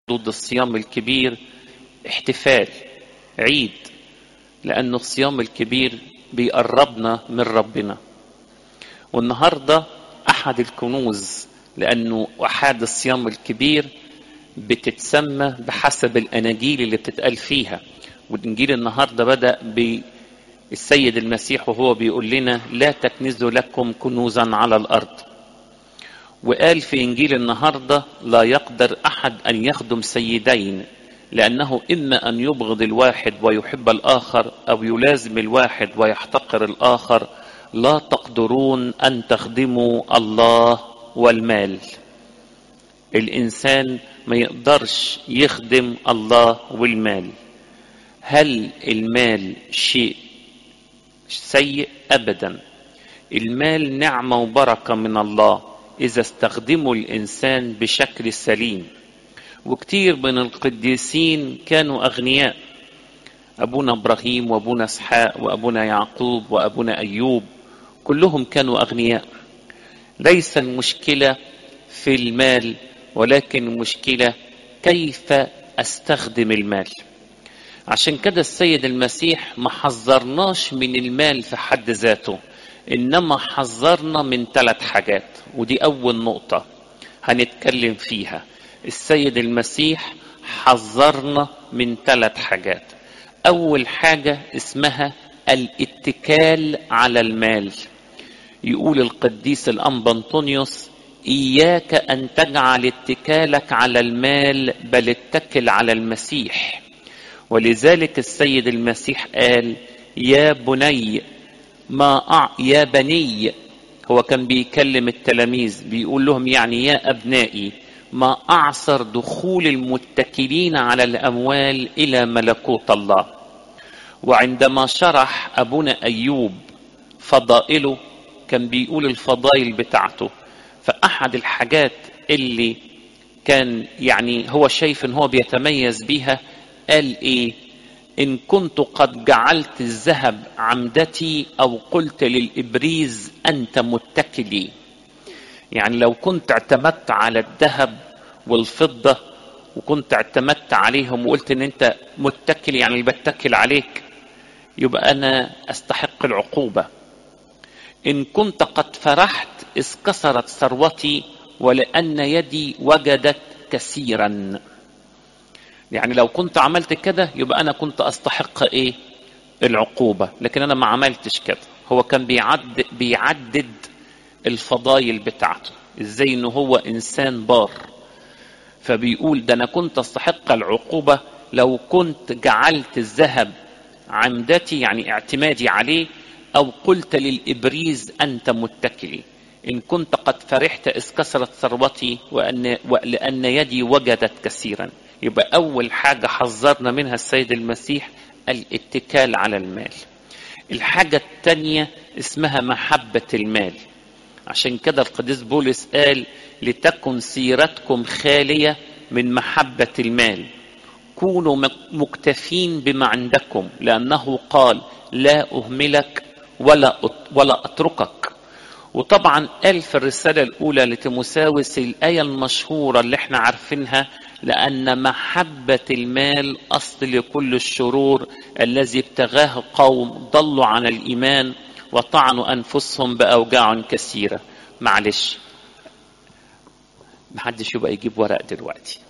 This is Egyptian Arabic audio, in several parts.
ضد الصيام الكبير احتفال عيد لأنه الصيام الكبير بيقربنا من ربنا والنهاردة أحد الكنوز لأنه أحد الصيام الكبير بتتسمى بحسب الأناجيل اللي بتتقال فيها والإنجيل النهاردة بدأ بالسيد المسيح وهو بيقول لنا لا تكنزوا لكم كنوزا على الأرض وقال في إنجيل النهاردة لا يقدر أحد أن يخدم سيدين لأنه إما أن يبغض الواحد ويحب الآخر أو يلازم الواحد ويحتقر الآخر لا تقدرون أن تخدموا الله والمال الإنسان ما يقدرش يخدم الله والمال هل المال شيء سيء أبدا المال نعمة وبركة من الله إذا استخدمه الإنسان بشكل سليم وكتير من القديسين كانوا أغنياء أبونا إبراهيم وأبونا إسحاق وأبونا يعقوب وأبونا أيوب كلهم كانوا أغنياء ليس المشكلة في المال ولكن المشكلة كيف أستخدم المال عشان كده السيد المسيح ما حذرناش من المال في حد ذاته إنما حذرنا من ثلاث حاجات ودي أول نقطة هنتكلم فيها السيد المسيح حذرنا من ثلاث حاجات أول حاجة اسمها الاتكال على المال يقول القديس الأنبا أنطونيوس إياك أن تجعل اتكالك على المال بل اتكل على المسيح ولذلك السيد المسيح قال يا بني ما أع... يا بني هو كان بيكلم التلاميذ بيقول لهم يعني يا أبنائي ما أعصر دخول المتكلين على الأموال إلى ملكوت الله وعندما شرح أبونا أيوب فضائله كان بيقول الفضائل بتاعته فأحد الحاجات اللي كان يعني هو شايف ان هو بيتميز بيها قال ايه ان كنت قد جعلت الذهب عمدتي او قلت للابريز انت متكلي يعني لو كنت اعتمدت على الذهب والفضة وكنت اعتمدت عليهم وقلت ان انت متكل يعني اللي بتكل عليك يبقى انا استحق العقوبة ان كنت قد فرحت اذ كسرت ثروتي ولان يدي وجدت كثيرا يعني لو كنت عملت كده يبقى انا كنت استحق ايه العقوبة لكن انا ما عملتش كده هو كان بيعد بيعدد الفضايل بتاعته ازاي ان هو انسان بار فبيقول ده انا كنت استحق العقوبة لو كنت جعلت الذهب عمدتي يعني اعتمادي عليه او قلت للابريز انت متكلي ان كنت قد فرحت اذ كسرت ثروتي وان لان يدي وجدت كثيرا يبقى اول حاجه حذرنا منها السيد المسيح الاتكال على المال الحاجه الثانيه اسمها محبه المال عشان كده القديس بولس قال لتكن سيرتكم خاليه من محبه المال كونوا مكتفين بما عندكم لانه قال لا اهملك ولا ولا اتركك وطبعا قال في الرساله الاولى لتيموساوس الايه المشهوره اللي احنا عارفينها لان محبه المال اصل لكل الشرور الذي ابتغاه قوم ضلوا عن الايمان وطعنوا انفسهم باوجاع كثيره معلش محدش يبقى يجيب ورق دلوقتي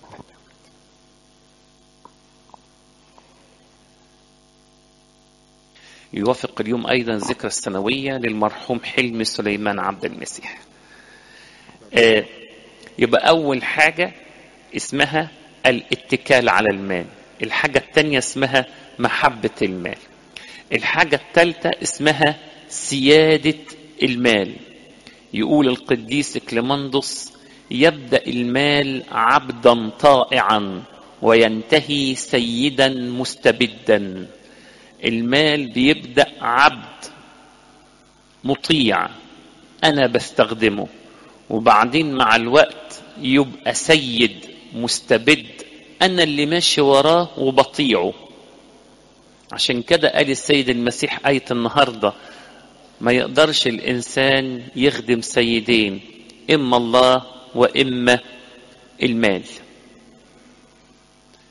يوافق اليوم أيضا ذكرى السنوية للمرحوم حلمي سليمان عبد المسيح آه يبقى أول حاجة اسمها الاتكال على المال الحاجة الثانية اسمها محبة المال الحاجة الثالثة اسمها سيادة المال يقول القديس كليمندس يبدأ المال عبدا طائعا وينتهي سيدا مستبدا المال بيبدا عبد مطيع انا بستخدمه وبعدين مع الوقت يبقى سيد مستبد انا اللي ماشي وراه وبطيعه عشان كده قال السيد المسيح آية النهاردة ما يقدرش الإنسان يخدم سيدين إما الله وإما المال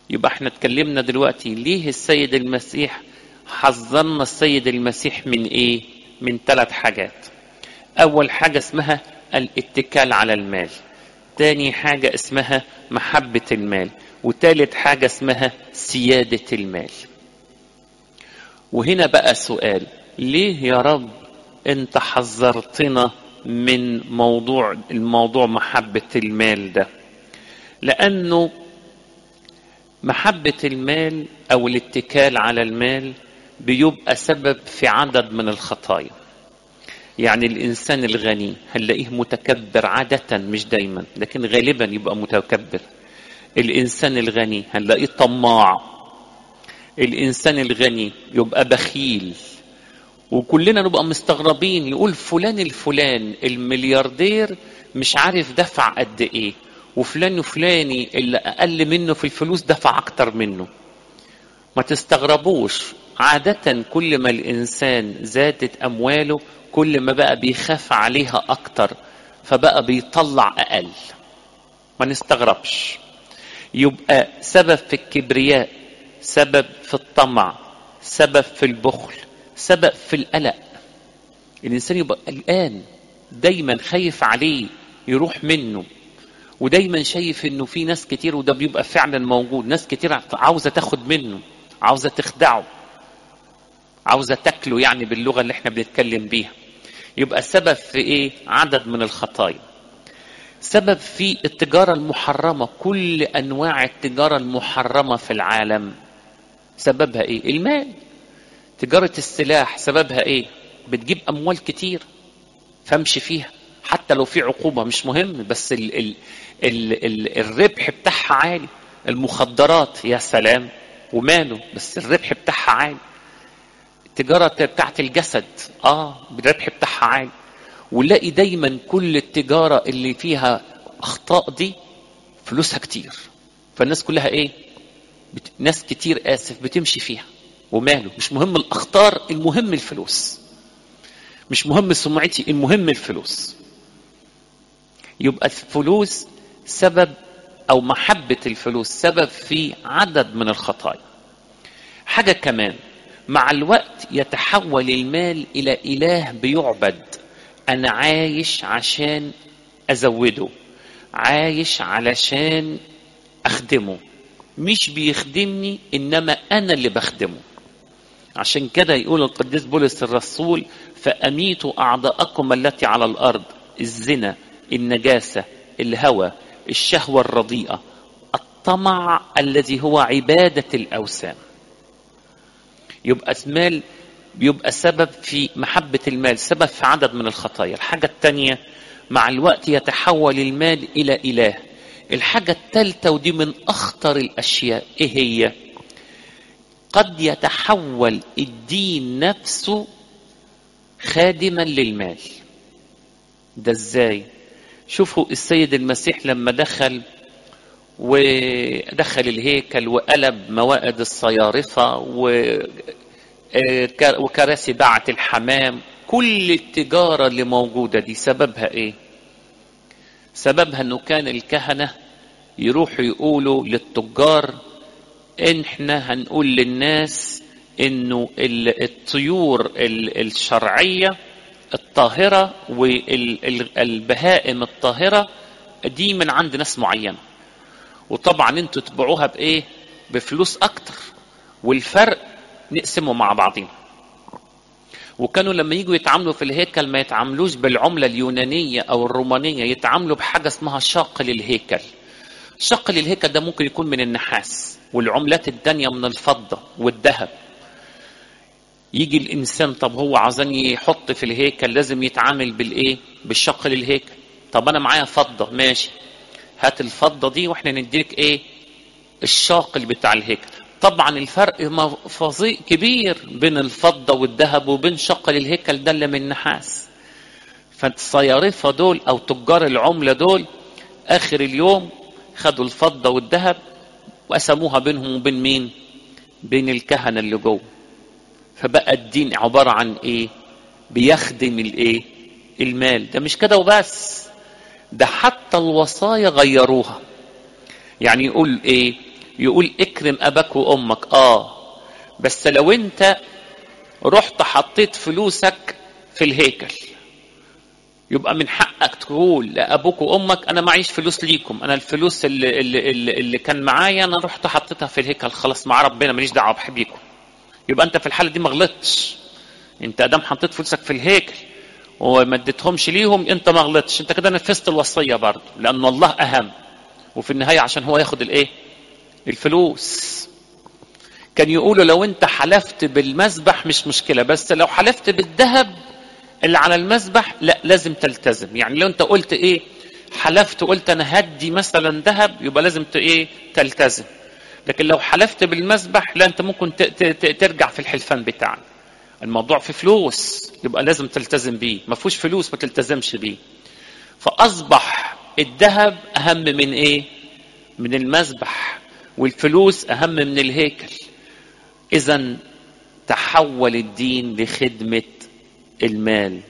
يبقى احنا اتكلمنا دلوقتي ليه السيد المسيح حذرنا السيد المسيح من ايه من ثلاث حاجات اول حاجة اسمها الاتكال على المال تاني حاجة اسمها محبة المال وتالت حاجة اسمها سيادة المال وهنا بقى سؤال ليه يا رب انت حذرتنا من موضوع الموضوع محبة المال ده لأنه محبة المال أو الاتكال على المال بيبقى سبب في عدد من الخطايا يعني الإنسان الغني هنلاقيه متكبر عادة مش دايما لكن غالبا يبقى متكبر الإنسان الغني هنلاقيه طماع الإنسان الغني يبقى بخيل وكلنا نبقى مستغربين يقول فلان الفلان الملياردير مش عارف دفع قد ايه وفلان وفلاني اللي اقل منه في الفلوس دفع اكتر منه ما تستغربوش عادة كل ما الانسان زادت امواله كل ما بقى بيخاف عليها اكتر فبقى بيطلع اقل ما نستغربش يبقى سبب في الكبرياء سبب في الطمع سبب في البخل سبب في القلق الانسان يبقى قلقان دايما خايف عليه يروح منه ودايما شايف انه في ناس كتير وده بيبقى فعلا موجود ناس كتير عاوزه تاخد منه عاوزه تخدعه عاوزه تاكله يعني باللغه اللي احنا بنتكلم بيها يبقى سبب في ايه عدد من الخطايا سبب في التجاره المحرمه كل انواع التجاره المحرمه في العالم سببها ايه المال تجارة السلاح سببها ايه بتجيب اموال كتير فامشي فيها حتى لو في عقوبة مش مهم بس ال ال ال ال الربح بتاعها عالي المخدرات يا سلام وماله بس الربح بتاعها عالي التجارة بتاعت الجسد اه الربح بتاعها عالي ونلاقي دايما كل التجارة اللي فيها اخطاء دي فلوسها كتير فالناس كلها ايه بت... ناس كتير اسف بتمشي فيها وماله مش مهم الاخطار المهم الفلوس مش مهم سمعتي المهم الفلوس يبقى الفلوس سبب او محبة الفلوس سبب في عدد من الخطايا حاجة كمان مع الوقت يتحول المال الى اله بيعبد انا عايش عشان ازوده عايش علشان اخدمه مش بيخدمني انما انا اللي بخدمه عشان كده يقول القديس بولس الرسول فاميتوا اعضاءكم التي على الارض الزنا النجاسه الهوى الشهوه الرديئه الطمع الذي هو عباده الاوثان يبقى المال بيبقى سبب في محبة المال سبب في عدد من الخطايا الحاجة الثانية مع الوقت يتحول المال إلى إله الحاجة الثالثة ودي من أخطر الأشياء إيه هي قد يتحول الدين نفسه خادما للمال ده ازاي شوفوا السيد المسيح لما دخل ودخل الهيكل وقلب موائد الصيارفة وكراسي باعة الحمام كل التجارة اللي موجودة دي سببها ايه سببها انه كان الكهنة يروحوا يقولوا للتجار ان احنا هنقول للناس انه الطيور الشرعية الطاهرة والبهائم الطاهرة دي من عند ناس معينة وطبعا انتوا تبيعوها بايه بفلوس اكتر والفرق نقسمه مع بعضين وكانوا لما يجوا يتعاملوا في الهيكل ما يتعاملوش بالعملة اليونانية أو الرومانية يتعاملوا بحاجة اسمها شاق للهيكل شاق للهيكل ده ممكن يكون من النحاس والعملات التانية من الفضة والذهب يجي الإنسان طب هو عاوزان يحط في الهيكل لازم يتعامل بالإيه بالشق للهيكل طب أنا معايا فضة ماشي هات الفضة دي وإحنا نديك إيه الشاقل بتاع الهيكل طبعا الفرق فظيع كبير بين الفضة والذهب وبين شق الهيكل ده اللي من نحاس فالصيارفة دول أو تجار العملة دول آخر اليوم خدوا الفضة والذهب وقسموها بينهم وبين مين؟ بين الكهنة اللي جوه فبقى الدين عبارة عن إيه؟ بيخدم الإيه؟ المال ده مش كده وبس ده حتى الوصايا غيروها يعني يقول إيه؟ يقول اكرم اباك وامك اه بس لو انت رحت حطيت فلوسك في الهيكل يبقى من حقك تقول لابوك وامك انا معيش فلوس ليكم انا الفلوس اللي, اللي, اللي, اللي كان معايا انا رحت حطيتها في الهيكل خلاص مع ربنا ماليش دعوه بحبيكم يبقى انت في الحاله دي ما غلطتش انت ادام حطيت فلوسك في الهيكل وما اديتهمش ليهم انت ما غلطتش انت كده نفذت الوصيه برضه لان الله اهم وفي النهايه عشان هو ياخد الايه الفلوس كان يقولوا لو انت حلفت بالمذبح مش مشكله بس لو حلفت بالذهب اللي على المذبح لا لازم تلتزم يعني لو انت قلت ايه حلفت قلت انا هدي مثلا ذهب يبقى لازم ت- ايه تلتزم لكن لو حلفت بالمذبح لا انت ممكن ت- ت- ت- ترجع في الحلفان بتاعك الموضوع في فلوس يبقى لازم تلتزم بيه ما فيهوش فلوس ما تلتزمش بيه فاصبح الذهب اهم من ايه من المذبح والفلوس اهم من الهيكل اذا تحول الدين لخدمه المال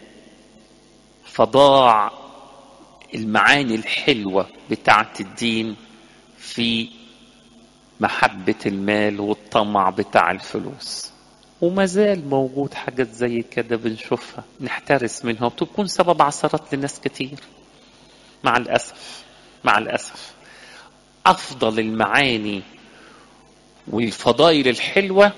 فضاع المعاني الحلوه بتاعه الدين في محبه المال والطمع بتاع الفلوس وما زال موجود حاجات زي كده بنشوفها نحترس منها وبتكون سبب عثرات لناس كتير مع الاسف مع الاسف افضل المعاني والفضائل الحلوه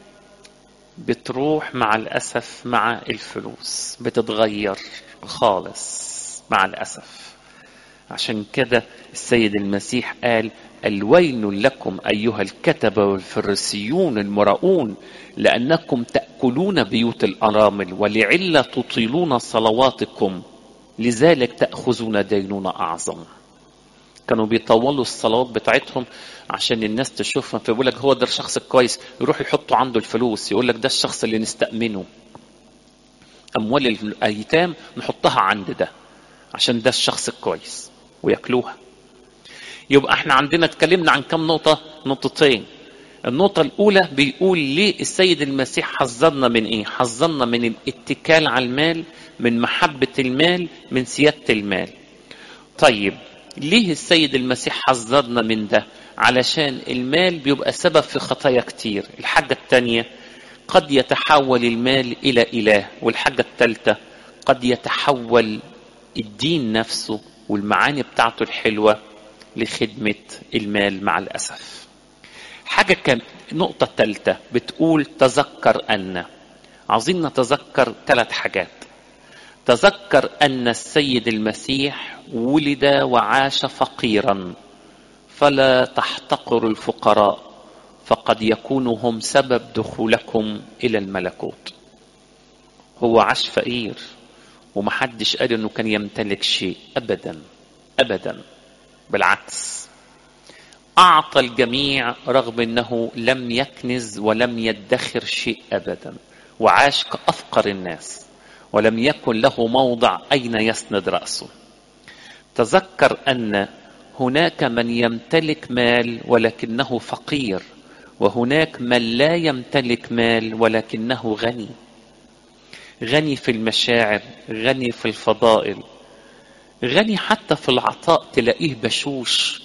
بتروح مع الاسف مع الفلوس بتتغير خالص مع الاسف عشان كده السيد المسيح قال الويل لكم ايها الكتبه والفريسيون المراؤون لانكم تاكلون بيوت الارامل ولعله تطيلون صلواتكم لذلك تاخذون دينونه اعظم كانوا بيطولوا الصلوات بتاعتهم عشان الناس تشوفهم فيقول لك هو ده الشخص الكويس يروح يحطوا عنده الفلوس يقول لك ده الشخص اللي نستأمنه أموال الأيتام نحطها عند ده عشان ده الشخص الكويس وياكلوها يبقى احنا عندنا اتكلمنا عن كم نقطة نقطتين النقطة الأولى بيقول ليه السيد المسيح حذرنا من إيه؟ حذرنا من الاتكال على المال، من محبة المال، من سيادة المال. طيب ليه السيد المسيح حذرنا من ده؟ علشان المال بيبقى سبب في خطايا كتير. الحاجة الثانية قد يتحول المال إلى إله، والحاجة الثالثة قد يتحول الدين نفسه والمعاني بتاعته الحلوة لخدمة المال مع الأسف. حاجة كم نقطة ثالثة بتقول تذكر أن عاوزين نتذكر ثلاث حاجات تذكر أن السيد المسيح ولد وعاش فقيرا فلا تحتقروا الفقراء فقد يكونوا هم سبب دخولكم إلى الملكوت هو عاش فقير ومحدش قال انه كان يمتلك شيء ابدا ابدا بالعكس أعطى الجميع رغم أنه لم يكنز ولم يدخر شيء أبدا وعاش كأفقر الناس ولم يكن له موضع أين يسند رأسه تذكر أن هناك من يمتلك مال ولكنه فقير وهناك من لا يمتلك مال ولكنه غني غني في المشاعر غني في الفضائل غني حتى في العطاء تلاقيه بشوش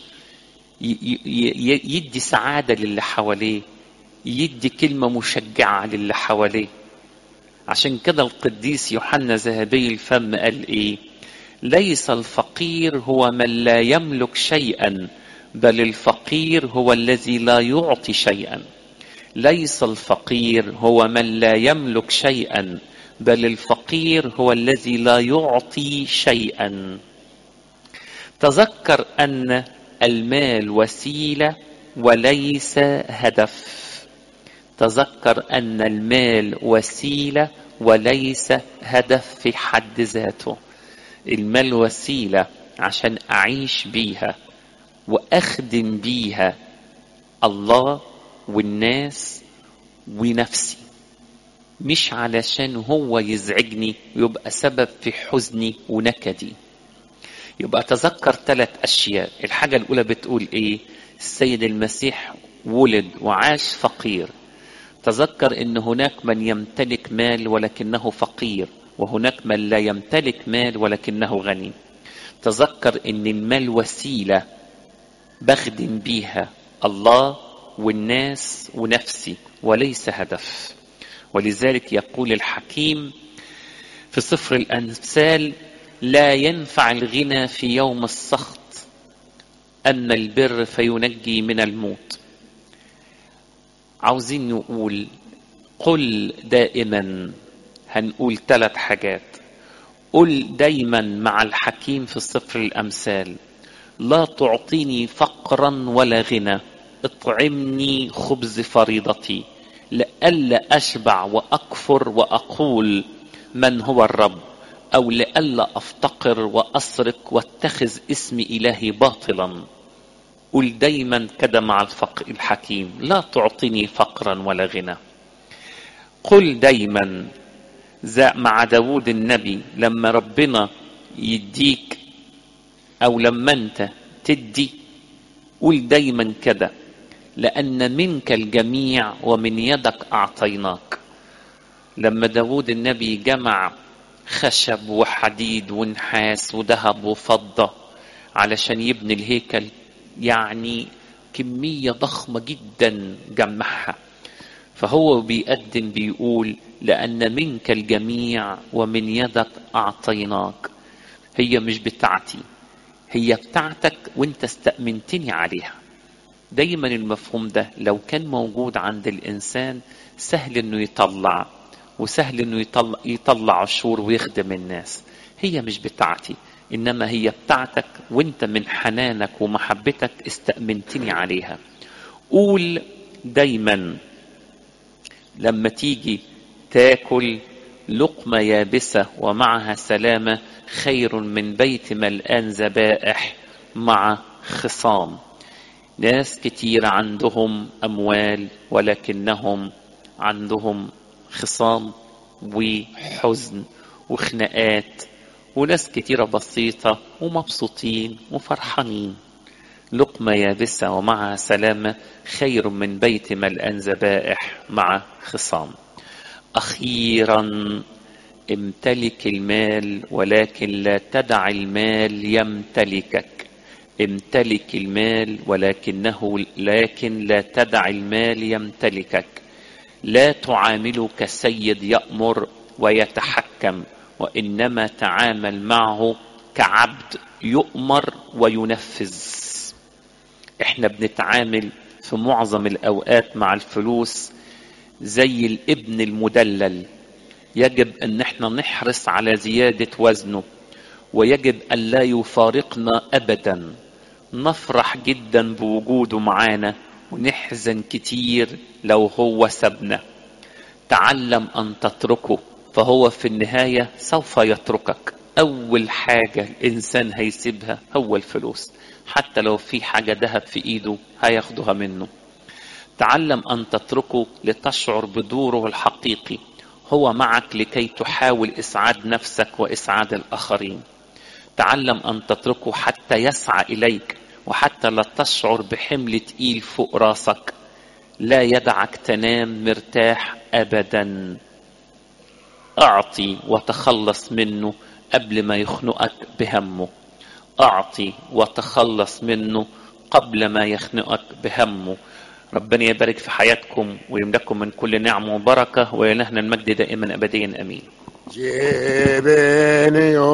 يدي سعادة للي حواليه يدي كلمة مشجعة للي حواليه عشان كده القديس يوحنا ذهبي الفم قال ايه ليس الفقير هو من لا يملك شيئا بل الفقير هو الذي لا يعطي شيئا ليس الفقير هو من لا يملك شيئا بل الفقير هو الذي لا يعطي شيئا تذكر ان المال وسيله وليس هدف تذكر ان المال وسيله وليس هدف في حد ذاته المال وسيله عشان اعيش بيها واخدم بيها الله والناس ونفسي مش علشان هو يزعجني ويبقى سبب في حزني ونكدي يبقى تذكر ثلاث أشياء الحاجة الأولى بتقول إيه السيد المسيح ولد وعاش فقير تذكر أن هناك من يمتلك مال ولكنه فقير وهناك من لا يمتلك مال ولكنه غني تذكر أن المال وسيلة بخدم بيها الله والناس ونفسي وليس هدف ولذلك يقول الحكيم في سفر الأمثال لا ينفع الغنى في يوم السخط أما البر فينجي من الموت عاوزين نقول قل دائما هنقول ثلاث حاجات قل دايما مع الحكيم في سفر الأمثال لا تعطيني فقرا ولا غنى اطعمني خبز فريضتي لئلا أشبع وأكفر وأقول من هو الرب أو لئلا أفتقر وأسرق واتخذ اسم إلهي باطلا قل دايما كده مع الفقر الحكيم لا تعطيني فقرا ولا غنى قل دايما مع داود النبي لما ربنا يديك أو لما أنت تدي قل دايما كده لأن منك الجميع ومن يدك أعطيناك لما داود النبي جمع خشب وحديد ونحاس وذهب وفضة علشان يبني الهيكل يعني كمية ضخمة جدا جمعها فهو بيقدم بيقول لأن منك الجميع ومن يدك أعطيناك هي مش بتاعتي هي بتاعتك وانت استأمنتني عليها دايما المفهوم ده لو كان موجود عند الإنسان سهل انه يطلع وسهل انه يطلع, يطلع عشور ويخدم الناس هي مش بتاعتي انما هي بتاعتك وانت من حنانك ومحبتك استأمنتني عليها قول دايما لما تيجي تاكل لقمة يابسة ومعها سلامة خير من بيت ملآن ذبائح مع خصام ناس كتير عندهم أموال ولكنهم عندهم خصام وحزن وخناقات وناس كتيرة بسيطة ومبسوطين وفرحانين لقمة يابسة ومعها سلامة خير من بيت ملآن ذبائح مع خصام أخيرا امتلك المال ولكن لا تدع المال يمتلكك امتلك المال ولكنه لكن لا تدع المال يمتلكك لا تعامله كسيد يأمر ويتحكم وإنما تعامل معه كعبد يؤمر وينفذ احنا بنتعامل في معظم الأوقات مع الفلوس زي الابن المدلل يجب ان احنا نحرص على زيادة وزنه ويجب ان لا يفارقنا ابدا نفرح جدا بوجوده معانا ونحزن كتير لو هو سابنا تعلم ان تتركه فهو في النهاية سوف يتركك اول حاجة الانسان هيسيبها هو الفلوس حتى لو في حاجة ذهب في ايده هياخدها منه تعلم ان تتركه لتشعر بدوره الحقيقي هو معك لكي تحاول اسعاد نفسك واسعاد الاخرين تعلم ان تتركه حتى يسعى اليك وحتى لا تشعر بحمل تقيل فوق راسك لا يدعك تنام مرتاح ابدا اعطي وتخلص منه قبل ما يخنقك بهمه اعطي وتخلص منه قبل ما يخنقك بهمه ربنا يبارك في حياتكم ويملككم من كل نعمه وبركه ويلهنا المجد دائما ابديا امين جبني